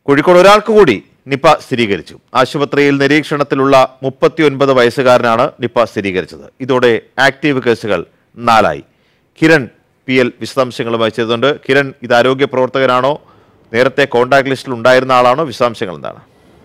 കോഴിക്കോട് ഒരാൾക്ക് കൂടി നിപ സ്ഥിരീകരിച്ചു ആശുപത്രിയിൽ നിരീക്ഷണത്തിലുള്ള മുപ്പത്തിയൊൻപത് വയസ്സുകാരനാണ് നിപ സ്ഥിരീകരിച്ചത് ഇതോടെ ആക്റ്റീവ് കേസുകൾ നാലായി കിരൺ പി എൽ വിശദാംശങ്ങളുമായി ചെയ്തുകൊണ്ട് കിരൺ ഇത് ആരോഗ്യ പ്രവർത്തകനാണോ നേരത്തെ കോൺടാക്ട് ലിസ്റ്റിൽ ഉണ്ടായിരുന്ന ആളാണോ വിശദാംശങ്ങൾ എന്താണ്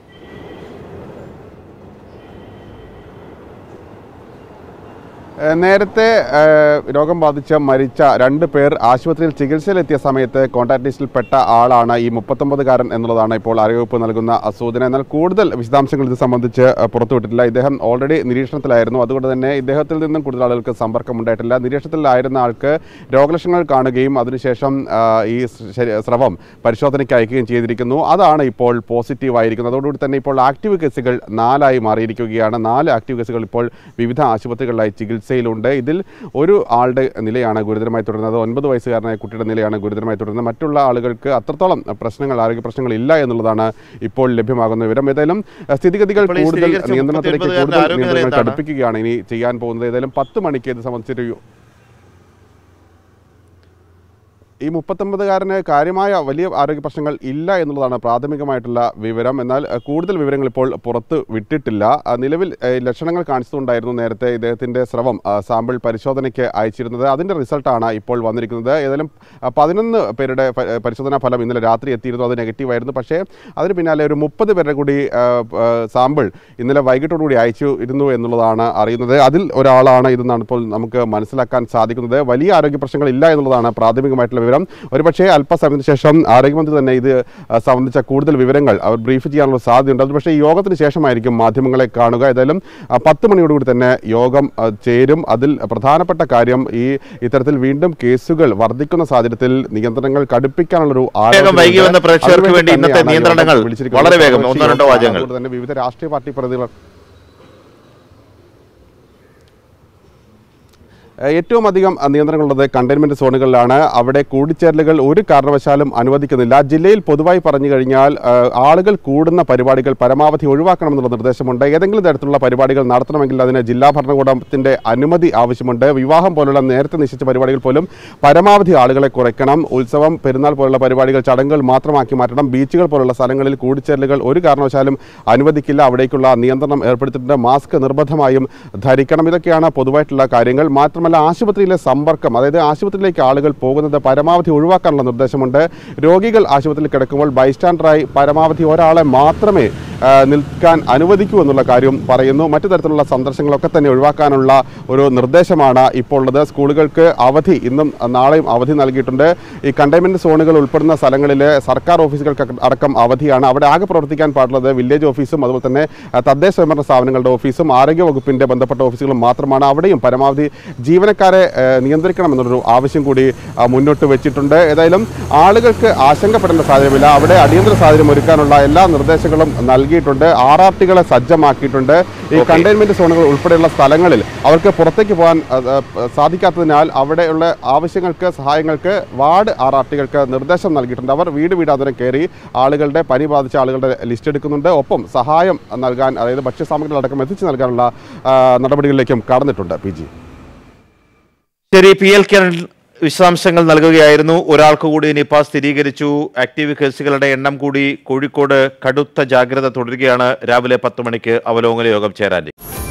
ഏഹ് നേരത്തെ ഏഹ് രോഗം ബാധിച്ച് മരിച്ച രണ്ട് പേർ ആശുപത്രിയിൽ ചികിത്സയിലെത്തിയ സമയത്ത് കോൺടാക്ട് ലിസ്റ്റിൽപ്പെട്ട ആളാണ് ഈ മുപ്പത്തൊമ്പതുകാരൻ എന്നുള്ളതാണ് ഇപ്പോൾ ആരോഗ്യവകുപ്പ് നൽകുന്ന സൂചന എന്നാൽ കൂടുതൽ വിശദാംശങ്ങൾ ഇത് സംബന്ധിച്ച് ഏഹ് പുറത്തുവിട്ടിട്ടില്ല ഇദ്ദേഹം ഓൾറെഡി നിരീക്ഷണത്തിലായിരുന്നു അതുകൊണ്ട് തന്നെ ഇദ്ദേഹത്തിൽ നിന്നും കൂടുതൽ ആളുകൾക്ക് സമ്പർക്കം ഉണ്ടായിട്ടില്ല നിരീക്ഷണത്തിലായിരുന്ന ആൾക്ക് രോഗലക്ഷണങ്ങൾ കാണുകയും അതിനുശേഷം ആഹ് ഈ ശരി- സ്രവം പരിശോധനയ്ക്ക് അയക്കുകയും ചെയ്തിരിക്കുന്നു അതാണ് ഇപ്പോൾ പോസിറ്റീവ് ആയിരിക്കുന്നത് അതോടുകൂടി തന്നെ ഇപ്പോൾ ആക്റ്റീവ് കേസുകൾ നാലായി മാറിയിരിക്കുകയാണ് നാല് ആക്റ്റീവ് കേസുകൾ ഇപ്പോൾ വിവിധ ആശുപത്രികളിലായി ചികിത്സയിലുണ്ട് ഇതിൽ ഒരു ആളുടെ നിലയാണ് ഗുരുതരമായി തുടരുന്നത് ഒൻപത് വയസ്സുകാരനായ കുട്ടിയുടെ നിലയാണ് ഗുരുതരമായി തുടരുന്നത് മറ്റുള്ള ആളുകൾക്ക് അത്രത്തോളം പ്രശ്നങ്ങൾ ആരോഗ്യ പ്രശ്നങ്ങൾ ഇല്ല എന്നുള്ളതാണ് ഇപ്പോൾ ലഭ്യമാകുന്ന വിവരം ഏതായാലും അഹ് സ്ഥിതിഗതികൾ ഇപ്പോൾ ഈ കൂടുതൽ സ്ഥിരീകരിച്ച നിയന്ത്രണത്തിലേക്ക് 39 കൂടുതൽ ആരോഗ്യ നില നിയന്ത്രണങ്ങൾ എന്താണ്? കടുപ്പിക്കുകയാണ് ഇനി ചെയ്യാൻ പോകുന്നത് ഏതായാലും പത്ത് മണിക്ക് ഇത് സംബന്ധിച്ചൊരു ഈ മുപ്പത്തൊമ്പതുകാരന് കാര്യമായ വലിയ ആരോഗ്യ പ്രശ്നങ്ങൾ ഇല്ല എന്നുള്ളതാണ് പ്രാഥമികമായിട്ടുള്ള വിവരം എന്നാൽ അഹ്, കൂടുതൽ വിവരങ്ങൾ ഇപ്പോൾ പുറത്ത് വിട്ടിട്ടില്ല അഹ്, നിലവിൽ അഹ്, ലക്ഷണങ്ങൾ കാണിച്ചുകൊണ്ടായിരുന്നു നേരത്തെ ഇദ്ദേഹത്തിൻ്റെ സ്രവം അഹ്, സാമ്പിൾ പരിശോധനയ്ക്ക് അയച്ചിരുന്നത് അതിൻ്റെ റിസൾട്ടാണ് ഇപ്പോൾ വന്നിരിക്കുന്നത് ഏതായാലും അഹ്, പതിനൊന്ന് പേരുടെ പ- പരിശോധനാ ഫലം ഇന്നലെ രാത്രി എത്തിയിരുന്നു അത് നെഗറ്റീവായിരുന്നു പക്ഷേ അതിന് പിന്നാലെ ഒരു മുപ്പത് പേരുടെ കൂടി അഹ്, അഹ്, സാമ്പിൾ ഇന്നലെ വൈകിട്ടോടുകൂടി അയച്ചു ഇരുന്നു എന്നുള്ളതാണ് അറിയുന്നത് അതിൽ ഒരാളാണ് ഇതെന്നാണ് ഇപ്പോൾ നമുക്ക് മനസ്സിലാക്കാൻ സാധിക്കുന്നത് വലിയ ആരോഗ്യ പ്രശ്നങ്ങൾ ഇല്ല എന്നുള്ളതാണ് പ്രാഥമികമായിട്ടുള്ള വിവരം ഒരുപക്ഷേ അല്പസമയത്തിന് ശേഷം ആരോഗ്യമന്ത്രി തന്നെ ഇത് ആ, സംബന്ധിച്ച കൂടുതൽ വിവരങ്ങൾ അവർ ബ്രീഫ് ചെയ്യാനുള്ള സാധ്യതയുണ്ട് അത് പക്ഷേ ഈ യോഗത്തിന് ശേഷമായിരിക്കും മാധ്യമങ്ങളെ കാണുക ഏതായാലും ആ, പത്ത് മണിയോടുകൂടി തന്നെ യോഗം ആ, ചേരും അതിൽ പ്രധാനപ്പെട്ട കാര്യം ഈ ഇത്തരത്തിൽ വീണ്ടും കേസുകൾ വർദ്ധിക്കുന്ന സാഹചര്യത്തിൽ നിയന്ത്രണങ്ങൾ കടുപ്പിക്കാനുള്ളൊരു വേഗം വൈകി ആലോചനയുണ്ട്. വന്ന പ്രേക്ഷകർക്ക് അതിനുവേണ്ടി വേണ്ടി ഇന്നത്തെ തന്നെയാണ് യോഗം നിയന്ത്രണങ്ങൾ വിളിച്ചിരിക്കുന്നത്. വളരെ വേഗം ഒന്നോ സർവകക്ഷി രണ്ടോ യോഗം. വാചകങ്ങൾ. അതുകൊണ്ട് തന്നെ വിവിധ രാഷ്ട്രീയ പാർട്ടി പ്രതിനിധികൾ ഏഹ് ഏറ്റവും അധികം അഹ് നിയന്ത്രണങ്ങളുള്ളത് കണ്ടെയ്ൻമെന്റ് സോണുകളിലാണ് അവിടെ കൂടിച്ചേരലുകൾ ഒരു കാരണവശാലും അനുവദിക്കുന്നില്ല ജില്ലയിൽ പൊതുവായി പറഞ്ഞു കഴിഞ്ഞാൽ ഏഹ് ആളുകൾ കൂടുന്ന പരിപാടികൾ പരമാവധി ഒഴിവാക്കണമെന്നുള്ള നിർദ്ദേശമുണ്ട് ഏതെങ്കിലും തരത്തിലുള്ള പരിപാടികൾ നടത്തണമെങ്കിൽ അതിന് ജില്ലാ ഭരണകൂടത്തിന്റെ അനുമതി ആവശ്യമുണ്ട് വിവാഹം പോലുള്ള നേരത്തെ നിശ്ചയിച്ച പരിപാടികൾ പോലും പരമാവധി ആളുകളെ കുറയ്ക്കണം ഉത്സവം പെരുന്നാൾ പോലുള്ള പരിപാടികൾ ചടങ്ങുകൾ മാത്രമാക്കി മാറ്റണം ബീച്ചുകൾ പോലുള്ള സ്ഥലങ്ങളിൽ കൂടിച്ചേരലുകൾ ഒരു കാരണവശാലും അനുവദിക്കില്ല അവിടേക്കുള്ള നിയന്ത്രണം ഏർപ്പെടുത്തിയിട്ടുണ്ട് മാസ്ക് നിർബന്ധമായും ധരിക്കണം ഇതൊക്കെയാണ് പൊതുവായിട്ടുള്ള കാര്യങ്ങൾ മാത്രമല്ല ആശുപത്രിയിലെ സമ്പർക്കം അതായത് ആശുപത്രിയിലേക്ക് ആളുകൾ പോകുന്നത് പരമാവധി ഒഴിവാക്കാനുള്ള നിർദ്ദേശമുണ്ട് രോഗികൾ ആശുപത്രിയിൽ കിടക്കുമ്പോൾ ബൈസ്റ്റാൻഡറായി പരമാവധി ഒരാളെ മാത്രമേ ആ, നിൽക്കാൻ അനുവദിക്കൂ എന്നുള്ള കാര്യം പറയുന്നു മറ്റു തരത്തിലുള്ള സന്ദർശനങ്ങളൊക്കെ തന്നെ ഒഴിവാക്കാനുള്ള ഒരു നിർദ്ദേശമാണ് ഇപ്പോൾ ഉള്ളത് സ്കൂളുകൾക്ക് അവധി ഇന്നും നാളെയും അവധി നൽകിയിട്ടുണ്ട് ഈ കണ്ടെയ്ൻമെന്റ് സോണുകൾ ഉൾപ്പെടുന്ന സ്ഥലങ്ങളിലെ സർക്കാർ ഓഫീസുകൾക്ക് അടക്കം അവധിയാണ് അവിടെ ആകെ പ്രവർത്തിക്കാൻ പാടുള്ളത് വില്ലേജ് ഓഫീസും അതുപോലെ തന്നെ ആ, തദ്ദേശ സ്വയംഭരണ സ്ഥാപനങ്ങളുടെ ഓഫീസും ആരോഗ്യ വകുപ്പിന്റെ ബന്ധപ്പെട്ട ഓഫീസുകളും മാത്രമാണ് അവിടെയും പരമാവധി ജീവനക്കാരെ ആ, നിയന്ത്രിക്കണം എന്നുള്ളൊരു ആവശ്യം കൂടി ആ, മുന്നോട്ട് വെച്ചിട്ടുണ്ട് ഏതായാലും ആളുകൾക്ക് ആശങ്കപ്പെടേണ്ട സാഹചര്യമില്ല അവിടെ അടിയന്തര സാഹചര്യം ഒരുക്കാനുള്ള എല്ലാ നിർദ്ദേശങ്ങളും നൽകിയിട്ടുണ്ട് ആർ ആർ ടികളെ സജ്ജമാക്കിയിട്ടുണ്ട് ഈ Okay. കണ്ടെയ്ൻമെന്റ് സോണുകൾ ഉൾപ്പെടെയുള്ള സ്ഥലങ്ങളിൽ അവർക്ക് പുറത്തേക്ക് പോകാൻ ആ, ആ, സാധിക്കാത്തതിനാൽ അവിടെയുള്ള ആവശ്യങ്ങൾക്ക് സഹായങ്ങൾക്ക് വാർഡ് ആർ ആർ ടികൾക്ക് നിർദ്ദേശം നൽകിയിട്ടുണ്ട് അവർ വീട് വീടാന്തരം കയറി ആളുകളുടെ പനി ബാധിച്ച ആളുകളുടെ ലിസ്റ്റ് എടുക്കുന്നുണ്ട് ഒപ്പം സഹായം നൽകാൻ അതായത് ഭക്ഷ്യസാമഗ്രികൾ അടക്കം എത്തിച്ചു നൽകാനുള്ള ആ, നടപടികളിലേക്കും കടന്നിട്ടുണ്ട് പി ജി ശരി പി എൽ കിരൺ വിശദാംശങ്ങൾ നൽകുകയായിരുന്നു ഒരാൾക്ക് കൂടി നിപ സ്ഥിരീകരിച്ചു ആക്റ്റീവ് കേസുകളുടെ എണ്ണം കൂടി കോഴിക്കോട് കടുത്ത ജാഗ്രത തുടരുകയാണ് രാവിലെ പത്ത് മണിക്ക് അവലോകന യോഗം ചേരാൻ